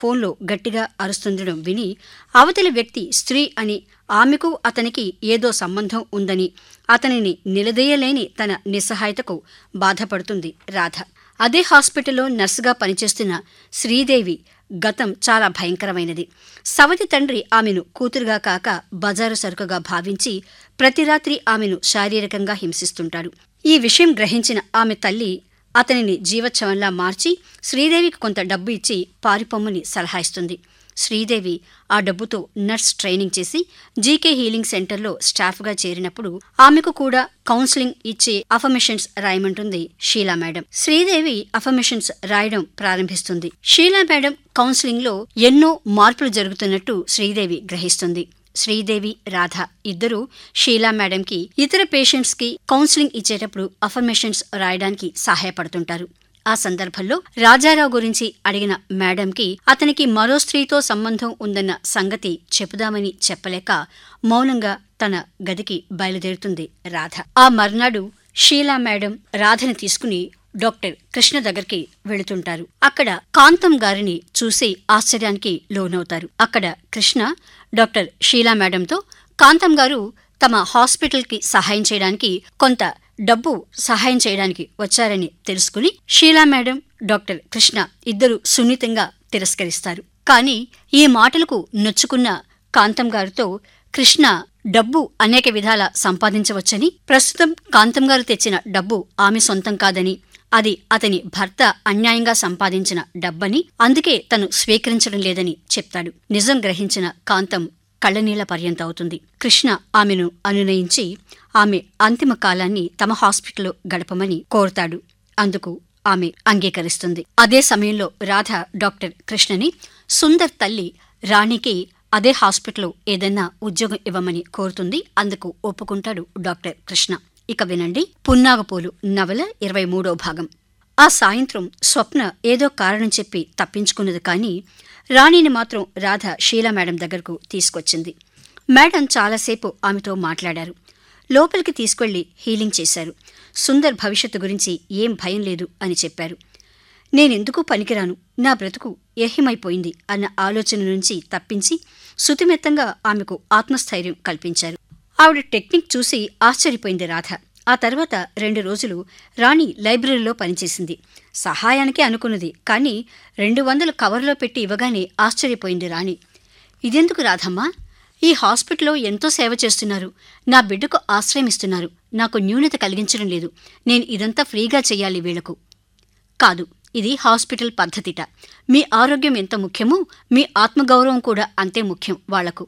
ఫోన్లో గట్టిగా అరుస్తుండడం విని అవతలి వ్యక్తి స్త్రీ అని ఆమెకు అతనికి ఏదో సంబంధం ఉందని అతనిని నిలదీయలేని తన నిస్సహాయతకు బాధపడుతుంది రాధ అదే హాస్పిటల్లో నర్సుగా పనిచేస్తున్న శ్రీదేవి గతం చాలా భయంకరమైనది సవతి తండ్రి ఆమెను కూతురుగా కాక బజారు సరుకుగా భావించి ప్రతి రాత్రి ఆమెను శారీరకంగా హింసిస్తుంటాడు ఈ విషయం గ్రహించిన ఆమె తల్లి అతనిని జీవచ్ఛవంలా మార్చి శ్రీదేవికి కొంత డబ్బు ఇచ్చి పారిపోమ్మని సలహా ఇస్తుంది శ్రీదేవి ఆ డబ్బుతో నర్స్ ట్రైనింగ్ చేసి జీకే హీలింగ్ సెంటర్లో స్టాఫ్గా చేరినప్పుడు ఆమెకు కూడా కౌన్సిలింగ్ ఇచ్చే అఫర్మేషన్స్ రాయమంటుంది షీలా మేడం శ్రీదేవి అఫర్మేషన్స్ రాయడం ప్రారంభిస్తుంది షీలా మేడం కౌన్సిలింగ్లో ఎన్నో మార్పులు జరుగుతున్నట్టు శ్రీదేవి గ్రహిస్తుంది శ్రీదేవి రాధ ఇద్దరూ షీలా మేడంకి ఇతర పేషెంట్స్కి కౌన్సిలింగ్ ఇచ్చేటప్పుడు అఫర్మేషన్స్ రాయడానికి సహాయపడుతుంటారు ఆ సందర్భంలో రాజారావు గురించి అడిగిన మేడంకి అతనికి మరో స్త్రీతో సంబంధం ఉందన్న సంగతి చెప్పుదామని చెప్పలేక మౌనంగా తన గదికి బయలుదేరుతుంది రాధ ఆ మర్నాడు షీలా మేడం రాధని తీసుకుని డాక్టర్ కృష్ణ దగ్గరికి వెళుతుంటారు అక్కడ కాంతం గారిని చూసి ఆశ్చర్యానికి లోనవుతారు అక్కడ కృష్ణ డాక్టర్ షీలా మేడంతో కాంతం గారు తమ హాస్పిటల్కి సహాయం చేయడానికి కొంత డబ్బు సహాయం చేయడానికి వచ్చారని తెలుసుకుని షీలా మేడం డాక్టర్ కృష్ణ ఇద్దరు సున్నితంగా తిరస్కరిస్తారు కానీ ఈ మాటలకు నొచ్చుకున్న కాంతం గారితో కృష్ణ డబ్బు అనేక విధాల సంపాదించవచ్చని ప్రస్తుతం కాంతం గారు తెచ్చిన డబ్బు ఆమె సొంతం కాదని అది అతని భర్త అన్యాయంగా సంపాదించిన డబ్బని అందుకే తను స్వీకరించడం లేదని చెప్తాడు నిజం గ్రహించిన కాంతం కళ్ళనీళ్ల పర్యంత అవుతుంది కృష్ణ ఆమెను అనునయించి ఆమె అంతిమ కాలాన్ని తమ హాస్పిటల్లో గడపమని కోరుతాడు అందుకు ఆమె అంగీకరిస్తుంది అదే సమయంలో రాధ డాక్టర్ కృష్ణని సుందర్ తల్లి రాణికి అదే హాస్పిటల్లో ఏదైనా ఉద్యోగం ఇవ్వమని కోరుతుంది అందుకు ఒప్పుకుంటాడు డాక్టర్ కృష్ణ ఇక వినండి పున్నాగపూలు నవల ఇరవై మూడో భాగం ఆ సాయంత్రం స్వప్న ఏదో కారణం చెప్పి తప్పించుకున్నది కానీ రాణిని మాత్రం రాధ షీలా మేడం దగ్గరకు తీసుకొచ్చింది మేడం చాలాసేపు ఆమెతో మాట్లాడారు లోపలికి తీసుకెళ్లి హీలింగ్ చేశారు సుందర్ భవిష్యత్తు గురించి ఏం భయం లేదు అని చెప్పారు నేనెందుకు పనికిరాను నా బ్రతుకు ఏహిమైపోయింది అన్న ఆలోచన నుంచి తప్పించి శుతిమెత్తంగా ఆమెకు ఆత్మస్థైర్యం కల్పించారు ఆవిడ టెక్నిక్ చూసి ఆశ్చర్యపోయింది రాధ ఆ తర్వాత రెండు రోజులు రాణి లైబ్రరీలో పనిచేసింది సహాయానికి అనుకున్నది కానీ రెండు వందలు కవర్లో పెట్టి ఇవ్వగానే ఆశ్చర్యపోయింది రాణి ఇదెందుకు రాధమ్మా ఈ హాస్పిటల్లో ఎంతో సేవ చేస్తున్నారు నా బిడ్డకు ఆశ్రయం ఇస్తున్నారు నాకు న్యూనత కలిగించడం లేదు నేను ఇదంతా ఫ్రీగా చెయ్యాలి వీళ్లకు కాదు ఇది హాస్పిటల్ పద్ధతిట మీ ఆరోగ్యం ఎంత ముఖ్యమో మీ ఆత్మగౌరవం కూడా అంతే ముఖ్యం వాళ్లకు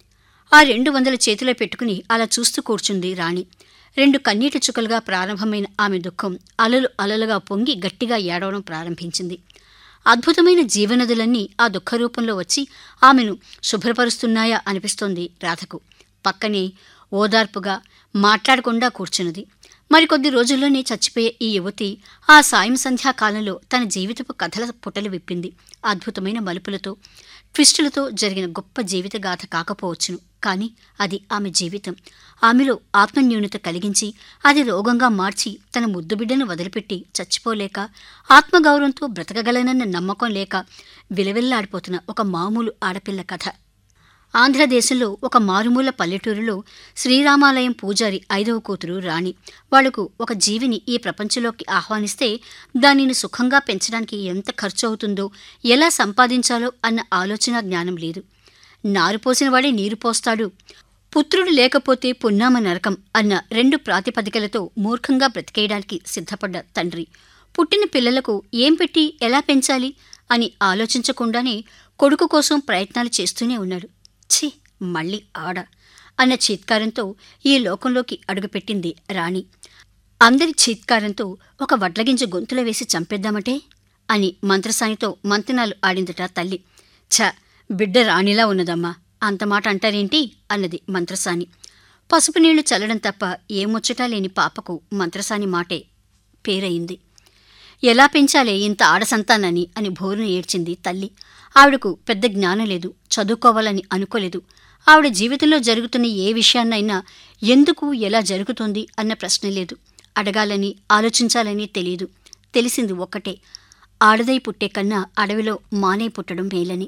ఆ రెండు వందల చేతిలో పెట్టుకుని అలా చూస్తూ కూర్చుంది రాణి రెండు కన్నీటి చుక్కలుగా ప్రారంభమైన ఆమె దుఃఖం అలలు అలలుగా పొంగి గట్టిగా ఏడవడం ప్రారంభించింది అద్భుతమైన జీవనదులన్నీ ఆ దుఃఖ రూపంలో వచ్చి ఆమెను శుభ్రపరుస్తున్నాయా అనిపిస్తోంది రాధకు పక్కనే ఓదార్పుగా మాట్లాడకుండా కూర్చున్నది మరికొద్ది రోజుల్లోనే చచ్చిపోయే ఈ యువతి ఆ సాయం సంధ్యాకాలంలో తన జీవితపు కథల పుటలు విప్పింది అద్భుతమైన మలుపులతో ట్విస్టులతో జరిగిన గొప్ప జీవిత గాథ కాకపోవచ్చును కానీ అది ఆమె జీవితం ఆమెలో ఆత్మన్యూనత కలిగించి అది రోగంగా మార్చి తన ముద్దు బిడ్డను వదిలిపెట్టి చచ్చిపోలేక ఆత్మగౌరవంతో బ్రతకగలనన్న నమ్మకం లేక విలవిల్లాడిపోతున్న ఒక మామూలు ఆడపిల్ల కథ ఆంధ్రదేశంలో ఒక మారుమూల పల్లెటూరులో శ్రీరామాలయం పూజారి ఐదవ కూతురు రాణి వాళ్లకు ఒక జీవిని ఈ ప్రపంచంలోకి ఆహ్వానిస్తే దానిని సుఖంగా పెంచడానికి ఎంత ఖర్చు అవుతుందో ఎలా సంపాదించాలో అన్న ఆలోచన జ్ఞానం లేదు నారు పోసిన వాడే నీరు పోస్తాడు పుత్రుడు లేకపోతే పున్నామ నరకం అన్న రెండు ప్రాతిపదికలతో మూర్ఖంగా బ్రతికేయడానికి సిద్ధపడ్డ తండ్రి పుట్టిన పిల్లలకు ఏం పెట్టి ఎలా పెంచాలి అని ఆలోచించకుండానే కొడుకు కోసం ప్రయత్నాలు చేస్తూనే ఉన్నాడు ఛీ మళ్ళీ ఆడ అన్న చీత్కారంతో ఈ లోకంలోకి అడుగుపెట్టింది రాణి అందరి చీత్కారంతో ఒక వడ్లగింజ గొంతులో వేసి చంపేద్దామటే అని మంత్రసానితో మంతనాలు ఆడిందట తల్లి ఛ బిడ్డ రాణిలా ఉన్నదమ్మా అంత మాట అంటారేంటి అన్నది మంత్రసాని పసుపు నీళ్లు చల్లడం తప్ప ఏ ముచ్చటా లేని పాపకు మంత్రసాని మాటే పేరయింది ఎలా పెంచాలే ఇంత ఆడసంతానని అని భోరును ఏడ్చింది తల్లి ఆవిడకు పెద్ద జ్ఞానం లేదు చదువుకోవాలని అనుకోలేదు ఆవిడ జీవితంలో జరుగుతున్న ఏ విషయాన్నైనా ఎందుకు ఎలా జరుగుతుంది అన్న ప్రశ్న లేదు అడగాలని ఆలోచించాలని తెలియదు తెలిసింది ఒక్కటే ఆడదై పుట్టే కన్నా అడవిలో మానే పుట్టడం మేలని